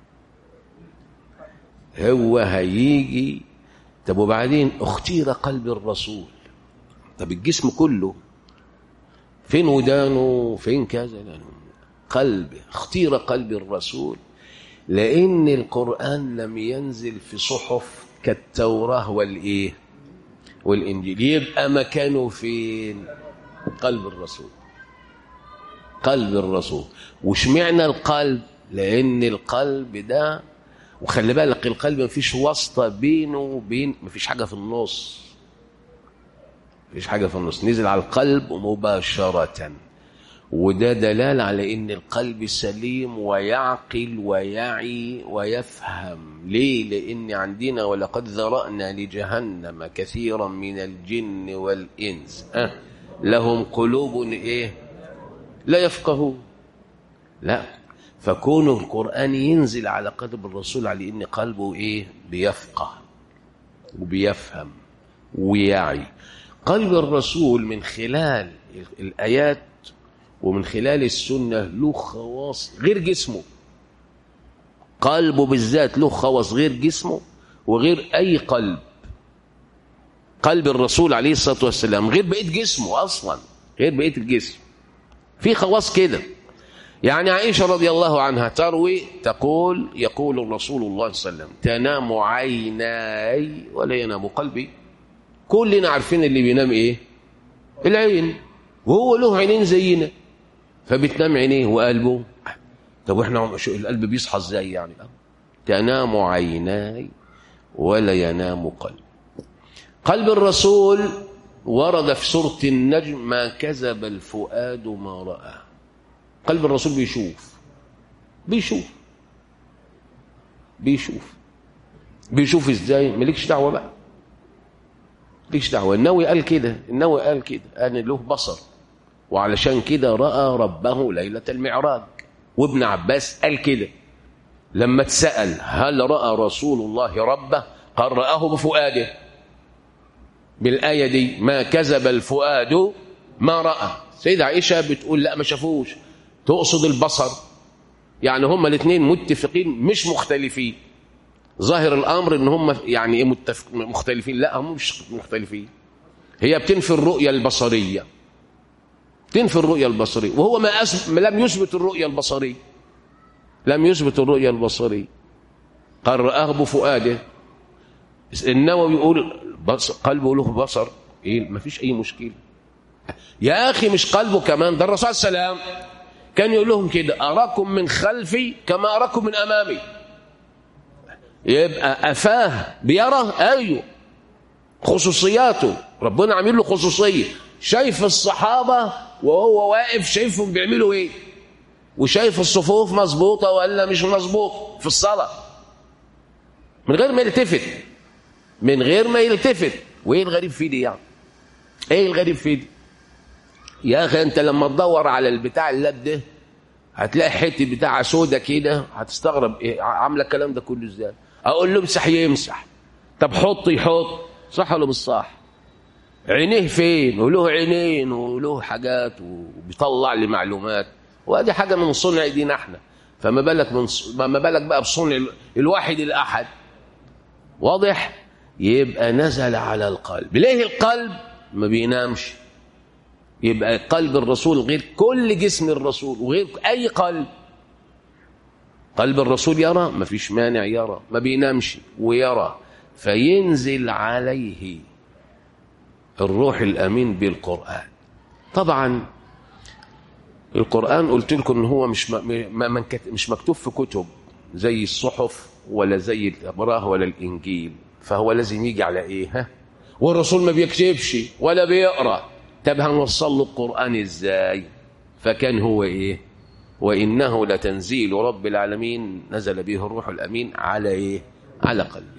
هو هيجي طب وبعدين اختير قلب الرسول طب الجسم كله فين ودانه فين كذا قلب اختير قلب الرسول لأن القرآن لم ينزل في صحف كالتوراة والإيه والإنجيل يبقى مكانه فين قلب الرسول قلب الرسول وشمعنا القلب لأن القلب ده وخلي بالك القلب مفيش واسطة بينه وبين مفيش حاجة في النص مفيش حاجة في النص نزل على القلب مباشرة وده دلالة على ان القلب سليم ويعقل ويعي ويفهم ليه لان عندنا ولقد ذرأنا لجهنم كثيرا من الجن والإنس أه لهم قلوب ايه لا يفقهون لا فكون القرآن ينزل على قلب الرسول على ان قلبه ايه بيفقه وبيفهم ويعي قلب الرسول من خلال الآيات ومن خلال السنة له خواص غير جسمه قلبه بالذات له خواص غير جسمه وغير أي قلب قلب الرسول عليه الصلاة والسلام غير بقية جسمه أصلا غير بقية الجسم في خواص كده يعني عائشة رضي الله عنها تروي تقول يقول الرسول الله صلى الله عليه وسلم تنام عيناي ولا ينام قلبي كلنا عارفين اللي بينام ايه العين وهو له عينين زينا فبتنام عينيه وقلبه طب واحنا شو القلب بيصحى ازاي يعني تنام عيناي ولا ينام قلب قلب الرسول ورد في سورة النجم ما كذب الفؤاد ما رأى قلب الرسول بيشوف بيشوف بيشوف بيشوف ازاي مالكش دعوه بقى مالكش دعوه النووي قال كده النووي قال كده انا له بصر وعلشان كده راى ربه ليله المعراج وابن عباس قال كده لما اتسال هل راى رسول الله ربه قال راه بفؤاده بالايه دي ما كذب الفؤاد ما راى سيدة عائشه بتقول لا ما شافوش تقصد البصر يعني هما الاثنين متفقين مش مختلفين ظاهر الامر ان هم يعني ايه متفق مختلفين لا هم مش مختلفين هي بتنفي الرؤيه البصريه تنفي الرؤيه البصريه وهو ما أسب... لم يثبت الرؤيه البصريه لم يثبت الرؤيه البصريه قال رآه بفؤاده النووي يقول بص... قلبه له بصر ايه ما فيش اي مشكله يا اخي مش قلبه كمان ده الرسول صلى الله عليه وسلم كان يقول لهم كده اراكم من خلفي كما اراكم من امامي يبقى أفاه بيرى أيوه خصوصياته ربنا عامل له خصوصية شايف الصحابة وهو واقف شايفهم بيعملوا ايه وشايف الصفوف مظبوطة ولا مش مظبوط في الصلاة من غير ما يلتفت من غير ما يلتفت وايه الغريب في دي يعني ايه الغريب في دي يا اخي انت لما تدور على البتاع اللاب ده هتلاقي حته بتاع سودا كده هتستغرب ايه عامله الكلام ده كله ازاي اقول له امسح يمسح طب حط يحط صح ولا مش صح عينيه فين وله عينين وله حاجات وبيطلع لي معلومات وادي حاجه من صنع ايدينا احنا فما بالك من ص... ما بالك بقى بصنع الواحد الاحد واضح يبقى نزل على القلب ليه القلب ما بينامش يبقى قلب الرسول غير كل جسم الرسول وغير اي قلب قلب الرسول يرى ما فيش مانع يرى ما بينامش ويرى فينزل عليه الروح الامين بالقران طبعا القران قلت لكم ان هو مش ما مش مكتوب في كتب زي الصحف ولا زي التوراه ولا الانجيل فهو لازم يجي على ايه ها والرسول ما بيكتبش ولا بيقرا طب هنوصل له القرآن ازاي فكان هو ايه وإنه لتنزيل رب العالمين نزل به الروح الأمين على ايه على قلبك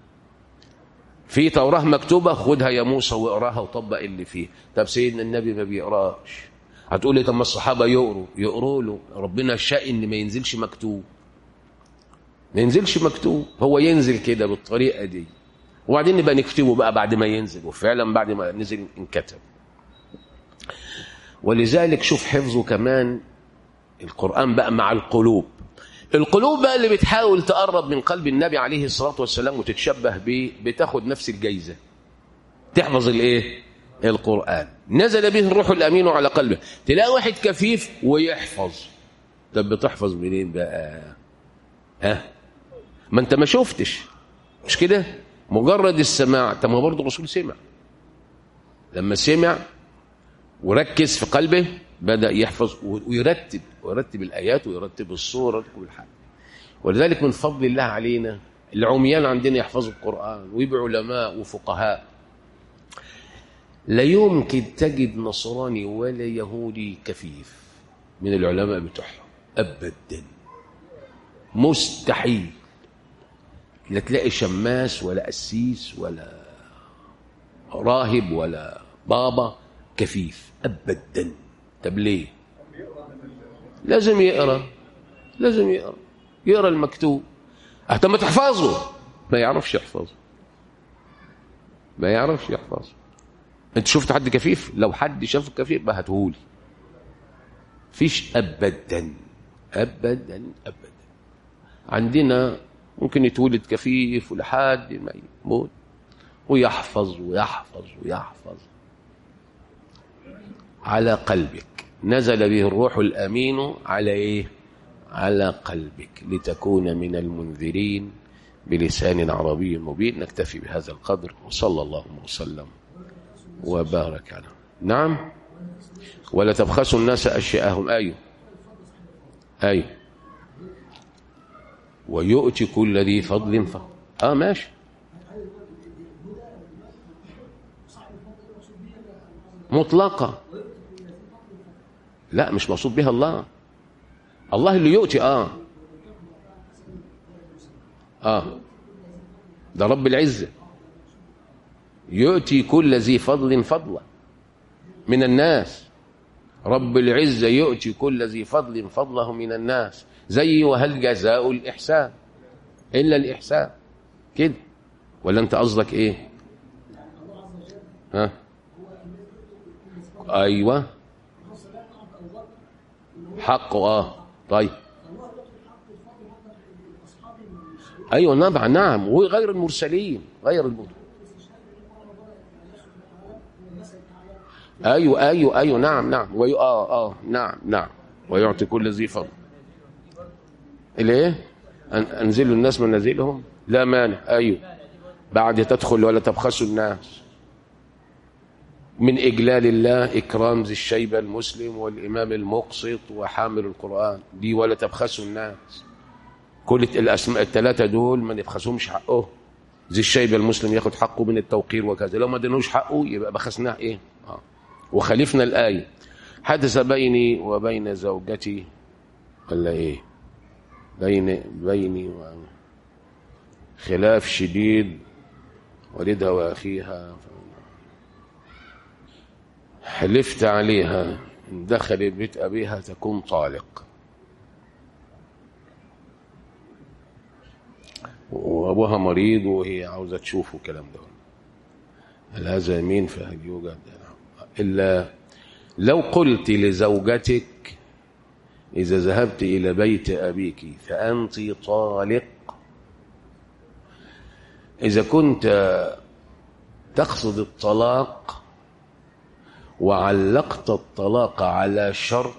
في توراة مكتوبة خدها يا موسى واقراها وطبق اللي فيه طب سيدنا النبي ما بيقراش هتقول لي طب ما الصحابة يقروا يقروا له ربنا شاء ان ما ينزلش مكتوب ما ينزلش مكتوب هو ينزل كده بالطريقة دي وبعدين نبقى نكتبه بقى بعد ما ينزل وفعلا بعد ما نزل انكتب ولذلك شوف حفظه كمان القرآن بقى مع القلوب القلوب بقى اللي بتحاول تقرب من قلب النبي عليه الصلاة والسلام وتتشبه به بتاخد نفس الجايزة تحفظ الايه القرآن نزل به الروح الأمين على قلبه تلاقي واحد كفيف ويحفظ طب بتحفظ منين بقى ها ما انت ما شفتش مش كده مجرد السماع طب ما برضه الرسول سمع لما سمع وركز في قلبه بدأ يحفظ ويرتب ويرتب الآيات ويرتب الصورة وكل حاجة ولذلك من فضل الله علينا العميان عندنا يحفظوا القرآن ويبقوا علماء وفقهاء لا يمكن تجد نصراني ولا يهودي كفيف من العلماء بتوعهم أبدا مستحيل لا تلاقي شماس ولا قسيس ولا راهب ولا بابا كفيف ابدا طب ليه لازم يقرا لازم يقرا يقرا المكتوب طب ما تحفظه ما يعرفش يحفظه ما يعرفش يحفظه انت شفت حد كفيف لو حد شاف كفيف بقى هاتهولي فيش ابدا ابدا ابدا عندنا ممكن يتولد كفيف ولحد ما يموت ويحفظ ويحفظ ويحفظ على قلبك نزل به الروح الأمين على إيه؟ على قلبك لتكون من المنذرين بلسان عربي مبين نكتفي بهذا القدر وصلى الله وسلم وبارك على نعم ولا تبخسوا الناس أشياءهم أيوه أيوه ويؤتي كل ذي فضل فضل اه ماشي مطلقة لا مش مقصود بها الله الله اللي يؤتي اه اه ده رب العزة يؤتي كل ذي فضل فضلا من الناس رب العزة يؤتي كل ذي فضل فضله من الناس زي وهل جزاء الإحسان إلا الإحسان كده ولا أنت قصدك إيه ها أيوة حقه آه طيب أيوة نعم نعم وغير المرسلين غير المرسلين ايوه ايوه ايوه نعم نعم وي... اه اه نعم نعم ويعطي كل ذي فضل الايه أن... انزلوا الناس منازلهم لا مانع ايوه بعد تدخل ولا تبخسوا الناس من اجلال الله اكرام ذي الشيبه المسلم والامام المقسط وحامل القران دي ولا تبخسوا الناس كل الاسماء الثلاثه دول ما نبخسهمش حقه ذي الشيبه المسلم ياخد حقه من التوقير وكذا لو ما ادينوش حقه يبقى بخسناه ايه اه وخالفنا الآية حدث بيني وبين زوجتي ولا إيه بين بيني و خلاف شديد والدها وأخيها حلفت عليها إن دخلت بيت أبيها تكون طالق وأبوها مريض وهي عاوزة تشوفه الكلام ده هل هذا يمين فهل يوجد إلا لو قلت لزوجتك إذا ذهبت إلى بيت أبيك فأنت طالق إذا كنت تقصد الطلاق وعلقت الطلاق على شرط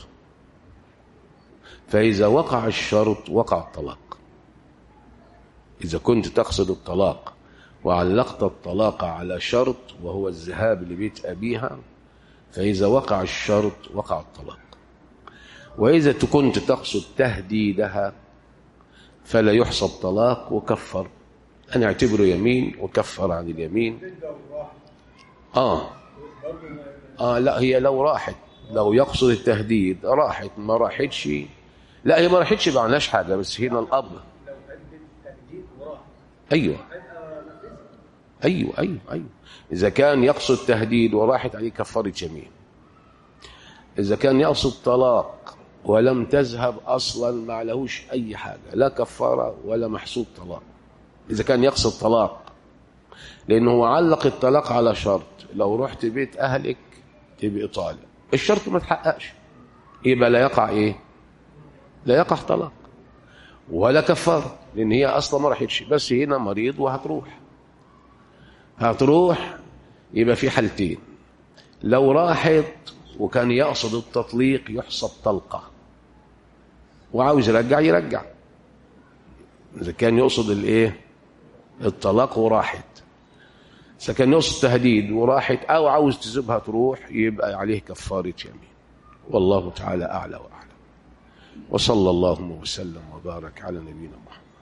فإذا وقع الشرط وقع الطلاق إذا كنت تقصد الطلاق وعلقت الطلاق على شرط وهو الذهاب لبيت أبيها فإذا وقع الشرط وقع الطلاق وإذا كنت تقصد تهديدها فلا يحسب طلاق وكفر أنا أعتبره يمين وكفر عن اليمين آه آه لا هي لو راحت لو يقصد التهديد راحت ما راحتش لا هي ما راحتش ما عملناش حاجة بس هنا الأب أيوه أيوه أيوه أيوه إذا كان يقصد تهديد وراحت عليه كفارة يمين إذا كان يقصد طلاق ولم تذهب أصلا ما عليهوش أي حاجة لا كفارة ولا محسوب طلاق إذا كان يقصد طلاق لأنه هو علق الطلاق على شرط لو رحت بيت أهلك تبقى طالق الشرط ما تحققش يبقى لا يقع إيه لا يقع طلاق ولا كفارة لأن هي أصلا ما راحتش بس هنا مريض وهتروح هتروح يبقى في حالتين لو راحت وكان يقصد التطليق يحسب طلقة وعاوز يرجع يرجع إذا كان يقصد الإيه الطلاق وراحت إذا كان يقصد تهديد وراحت أو عاوز تسيبها تروح يبقى عليه كفارة يمين والله تعالى أعلى وأعلم وصلى اللهم وسلم وبارك على نبينا محمد